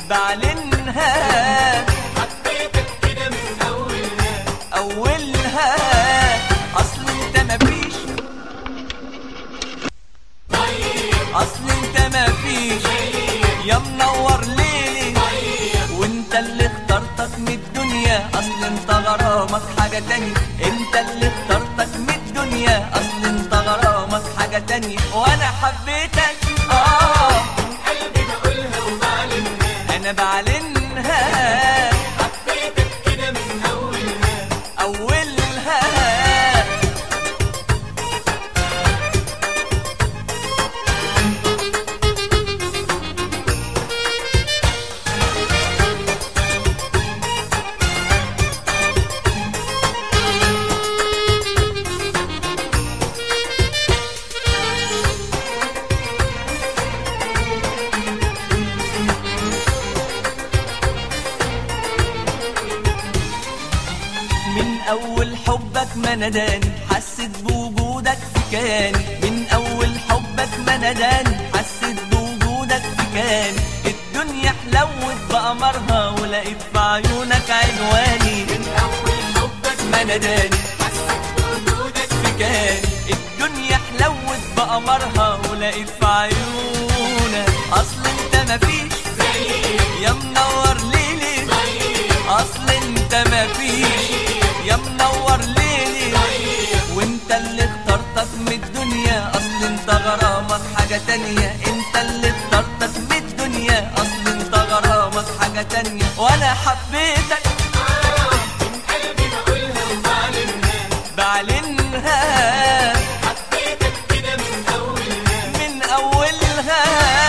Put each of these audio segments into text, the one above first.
بعلنها حبيتك كده من أولها اولها اصل انت مفيش اصل انت مفيش يا منور ليلي وانت اللي اخترتك من الدنيا اصل انت غرامك حاجة تانية انت اللي اخترتك من الدنيا اصل انت غرامك حاجة تانية وانا حبيتك اه قلبي بقولها وبعلنها انا بعلنها حبيتك كده من أولها اولها من اول حبك ما نداني حسيت بوجودك في كياني من اول حبك ما نداني حسيت بوجودك في كياني الدنيا حلوت بقمرها ولقيت في عيونك عنواني من أول حبك ما نداني حسيت بوجودك في كياني الدنيا حلوت بقمرها ولقيت في عيونك اصل انت مفيش زيي يا منور ليلي اصل انت مفيش يا منور ليلي وانت اللي اخترتك من الدنيا اصل انت غرامك حاجة تانية انت اللي اخترتك من الدنيا اصل انت غرامك حاجة تانية وانا حبيتك من قلبي بقولها وبعلنها بعلنها حبيتك كده من أولها من اولها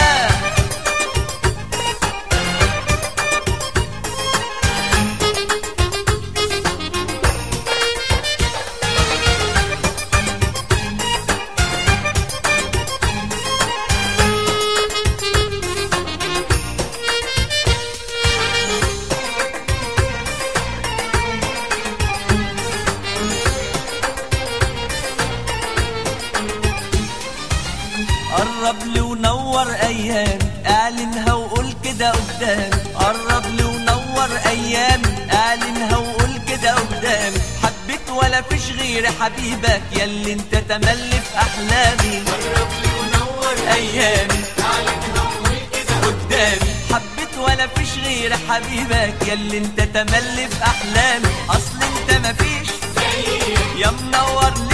قرب لي ونور ايامي اعلنها وقول كده قدامي قرب لي ونور ايامي اعلنها وقول كده قدامي حبيت ولا فيش غير حبيبك ياللي انت تملي في احلامي قرب لي ونور ايامي عليك نور كده قدامي حبيت ولا فيش غير حبيبك ياللي انت تملي في احلامي اصل انت مفيش زيي يا منور